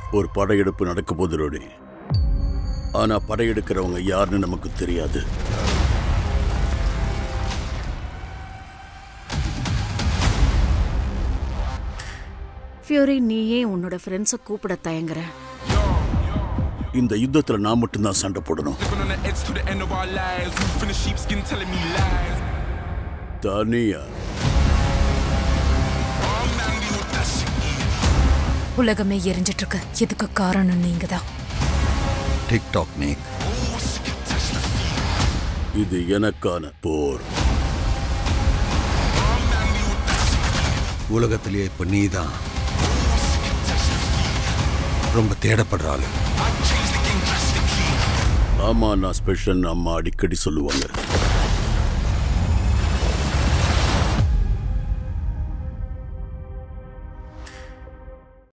ஒரு படையெடுப்பு நடக்க போது ரோடி ஆனா படையெடுக்கிறவங்க யாருன்னு நமக்கு தெரியாது ஃபியூரி நீ ஏன் உன்னோட ஃப்ரெண்ட்ஸை கூப்பிட தயங்குற இந்த யுத்தத்துல நான் மட்டும்தான் சண்டை போடணும் Living on the edge to the end of our lives. Roof in the sheepskin telling me lies. தனியா I'm Mandy with that shit. உலகமே எரிஞ்சிட்டு இருக்கு இதுக்கு காரணம் நீங்க தான் டிக்டாக் நேக் இது எனக்கான போர் உலகத்திலேயே இப்ப நீதான் ரொம்ப தேடப்படுற ஆளு ஆமா நான் ஸ்பெஷல் அம்மா அடிக்கடி சொல்லுவாங்க